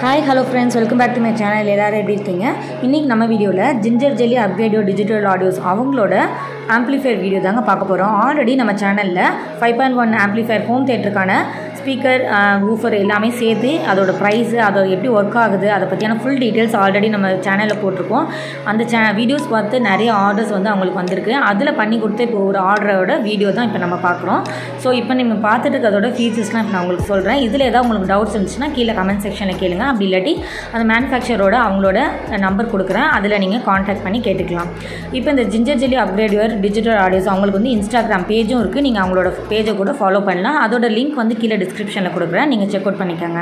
hi hello friends welcome back to my channel எல்லாரும் எப்படி இருக்கீங்க இன்றைக்கி நம்ம வீடியோவில் ஜிஞ்சர் ஜெல்லி அப்கிரேடியோ டிஜிட்டல் ஆடியோஸ் அவங்களோட ஆம்ப்ளிஃபையர் வீடியோ தாங்க பார்க்க போகிறோம் ஆல்ரெடி நம்ம சேனலில் five point one amplifier home தேட்டருக்கான ஸ்பீக்கர் ஊஃபர் எல்லாமே சேர்த்து அதோட ப்ரைஸு அதோட எப்படி ஒர்க் ஆகுது அதை பற்றியான ஃபுல் டீட்டெயில்ஸ் ஆல்ரெடி நம்ம சேனலில் போட்டிருக்கோம் அந்த சே வீடியோஸ் பார்த்து நிறைய ஆர்டர்ஸ் வந்து அவங்களுக்கு வந்திருக்கு அதில் பண்ணி கொடுத்த இப்போ ஒரு ஆர்டரோட வீடியோ தான் இப்போ நம்ம பார்க்குறோம் ஸோ இப்போ நீங்கள் பார்த்துட்டு இருக்க அதோட ஃபீச்சர்ஸ்லாம் இப்போ நான் உங்களுக்கு சொல்கிறேன் இதில் ஏதாவது உங்களுக்கு டவுட்ஸ் இருந்துச்சுன்னா கீழே கமெண்ட் செக்ஷனில் கேளுங்க அப்படி இல்லாட்டி அந்த மேனுஃபேக்சரோட அவங்களோட நம்பர் கொடுக்குறேன் அதில் நீங்கள் காண்டாக்ட் பண்ணி கேட்டுக்கலாம் இப்போ இந்த ஜிஞ்சர் ஜெல்லி அப்கிரேடியர் டிஜிட்டல் ஆடியோஸ் அவங்களுக்கு வந்து இன்ஸ்டாகிராம் பேஜும் இருக்குது நீங்கள் அவங்களோட பேஜை கூட ஃபாலோ பண்ணலாம் அதோட லிங்க் வந்து கீழே டிஸ்கிரிப்ஷனில் கொடுக்குறேன் நீங்கள் செக் அவுட் பண்ணிக்கோங்க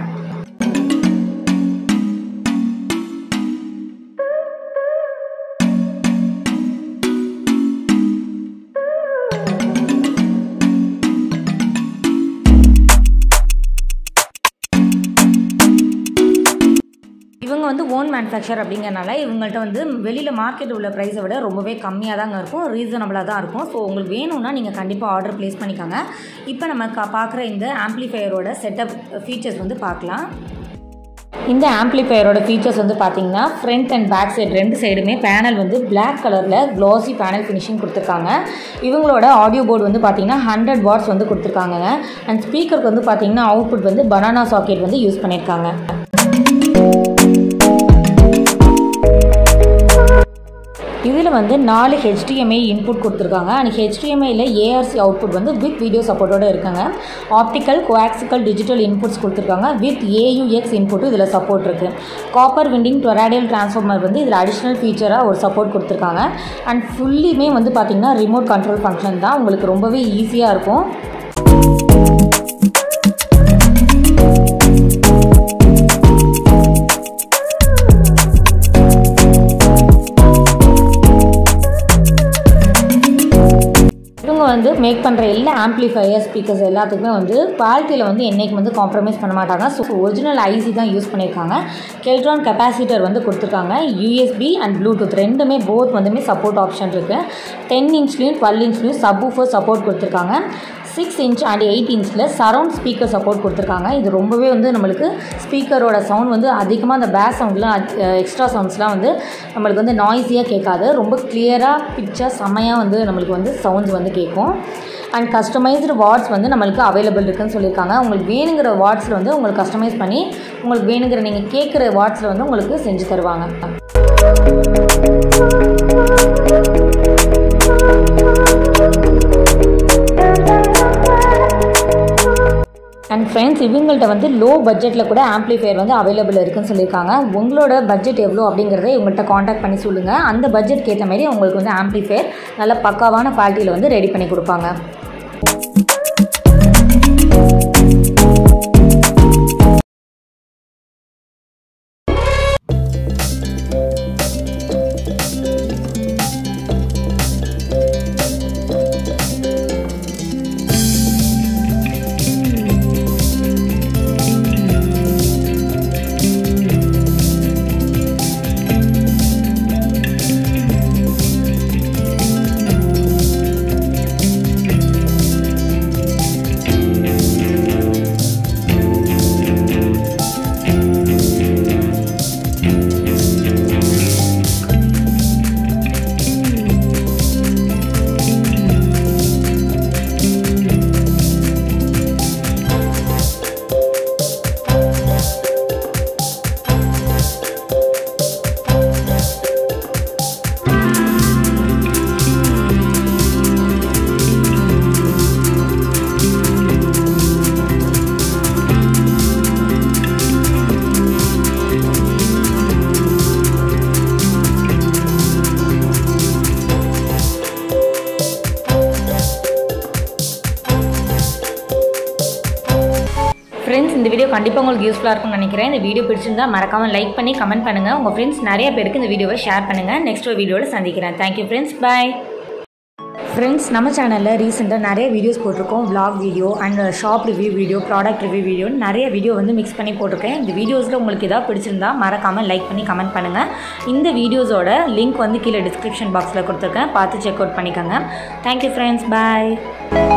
இவங்க வந்து ஓன் மேனுஃபேக்சர் அப்படிங்கிறனால இவங்கள்ட்ட வந்து வெளியில் மார்க்கெட் உள்ள ப்ரைஸை விட ரொம்பவே கம்மியாக தாங்க இருக்கும் ரீசனபிளாக தான் இருக்கும் ஸோ உங்களுக்கு வேணும்னா நீங்கள் கண்டிப்பாக ஆர்டர் ப்ளேஸ் பண்ணிக்கோங்க இப்போ நம்ம கா பார்க்குற இந்த ஆம்ப்ளிஃபையரோட செட்டப் ஃபீச்சர்ஸ் வந்து பார்க்கலாம் இந்த ஆம்ப்ளிஃபையரோட ஃபீச்சர்ஸ் வந்து பார்த்தீங்கன்னா ஃப்ரண்ட் அண்ட் பேக் சைடு ரெண்டு சைடுமே பேனல் வந்து பிளாக் கலரில் க்ளாசி பேனல் ஃபினிஷிங் கொடுத்துருக்காங்க இவங்களோட ஆடியோ போர்டு வந்து பார்த்தீங்கன்னா ஹண்ட்ரட் வாட்ஸ் வந்து கொடுத்துருக்காங்க அண்ட் ஸ்பீக்கருக்கு வந்து பார்த்தீங்கன்னா அவுட்புட் வந்து பனானா சாக்கெட் வந்து யூஸ் பண்ணியிருக்காங்க இதில் வந்து நாலு ஹெச்டிஎம்ஐ இன்புட் கொடுத்துருக்காங்க அண்ட் ஹெச்டிஎம்ஐயில் ஏஆர்சி அவுட்புட் வந்து வித் வீடியோ சப்போர்ட்டோடு இருக்காங்க ஆப்டிக்கல் கோஆக்சிக்கல் டிஜிட்டல் இன்புட்ஸ் கொடுத்துருக்காங்க வித் ஏயுஎக்ஸ் இன்புட்டும் இதில் சப்போர்ட் இருக்குது காப்பர் விண்டிங் டொராடியல் டிரான்ஸ்ஃபார்மர் வந்து இதில் அடிஷ்னல் ஃபீச்சராக ஒரு சப்போர்ட் கொடுத்துருக்காங்க அண்ட் ஃபுல்லியுமே வந்து பார்த்திங்கன்னா ரிமோட் கண்ட்ரோல் ஃபங்க்ஷன் தான் உங்களுக்கு ரொம்பவே ஈஸியாக இருக்கும் இவங்க வந்து மேக் பண்ணுற எல்லா ஆம்ப்ளிஃபையர் ஸ்பீக்கர்ஸ் எல்லாத்துக்குமே வந்து குவாலிட்டியில் வந்து என்றைக்கு வந்து காம்ப்ரமைஸ் பண்ண மாட்டாங்க ஸோ ஒரிஜினல் ஐசி தான் யூஸ் பண்ணியிருக்காங்க கெல்ட்ரான் கெப்பாசிட்டர் வந்து கொடுத்துருக்காங்க யூஎஸ்பி அண்ட் ப்ளூடூத் ரெண்டுமே போத் வந்துமே சப்போர்ட் ஆப்ஷன் இருக்குது டென் இன்ச்லேயும் டுவெல் இன்ச்லேயும் சப் ஊஃபர் சப்போர்ட் கொடுத்துருக்காங்க சிக்ஸ் இன்ச் அண்ட் எயிட் இன்ச்சில் சரவுண்ட் ஸ்பீக்கர் சப்போர்ட் கொடுத்துருக்காங்க இது ரொம்பவே வந்து நம்மளுக்கு ஸ்பீக்கரோட சவுண்ட் வந்து அதிகமாக அந்த பேஸ் சவுண்ட்லாம் எக்ஸ்ட்ரா சவுண்ட்ஸ்லாம் வந்து நம்மளுக்கு வந்து நாய்ஸியாக கேட்காது ரொம்ப கிளியராக பிக்சர் செம்மையாக வந்து நம்மளுக்கு வந்து சவுண்ட்ஸ் வந்து கேட்கும் அண்ட் கஸ்டமைஸ்டு வாட்ஸ் வந்து நம்மளுக்கு அவைலபிள் இருக்குன்னு சொல்லியிருக்காங்க உங்களுக்கு வேணுங்கிற வாட்ஸில் வந்து உங்களுக்கு கஸ்டமைஸ் பண்ணி உங்களுக்கு வேணுங்கிற நீங்கள் கேட்குற வாட்ஸில் வந்து உங்களுக்கு செஞ்சு தருவாங்க அண்ட் ஃப்ரெண்ட்ஸ் இவங்கள்ட்ட வந்து லோ பட்ஜெட்டில் கூட ஆம்ப்ளிஃபையர் வந்து அவைலபிள் இருக்குன்னு சொல்லியிருக்காங்க உங்களோட பட்ஜெட் எவ்வளோ அப்படிங்கிறத இவங்கள்ட்ட காண்டாக்ட் பண்ணி சொல்லுங்கள் அந்த பட்ஜெட்க்கு ஏற்ற மாதிரி உங்களுக்கு வந்து ஆம்ப்ளிஃபையர் நல்ல பக்காவான குவாலிட்டியில் வந்து ரெடி பண்ணி கொடுப்பாங்க ஃப்ரெண்ட்ஸ் இந்த வீடியோ கண்டிப்பாக உங்களுக்கு யூஸ்ஃபுல்லாக இருக்கும்னு நினைக்கிறேன் இந்த வீடியோ பிடிச்சிருந்தா மறக்காமல் லைக் பண்ணி கமெண்ட் பண்ணுங்கள் உங்கள் ஃப்ரெண்ட்ஸ் நிறைய பேருக்கு இந்த வீடியோவை ஷேர் பண்ணுங்கள் நெக்ஸ்ட் ஒரு வீடியோவில் சந்திக்கிறேன் தேங்க்யூ ஃப்ரெண்ட்ஸ் பாய் ஃப்ரெண்ட்ஸ் நம்ம சேனலில் ரீசெண்டாக நிறைய வீடியோஸ் போட்டிருக்கோம் vlog video and shop review video product review வீடியோன்னு நிறைய வீடியோ வந்து மிக்ஸ் பண்ணி போட்டிருக்கேன் இந்த வீடியோஸில் உங்களுக்கு ஏதாவது பிடிச்சிருந்தா மறக்காமல் லைக் பண்ணி கமெண்ட் பண்ணுங்கள் இந்த வீடியோஸோட லிங்க் வந்து கீழே டிஸ்கிரிப்ஷன் பாக்ஸில் கொடுத்துருக்கேன் பார்த்து செக் அவுட் பண்ணிக்கோங்க தேங்க்யூ ஃப்ரெண்ட்ஸ் பாய்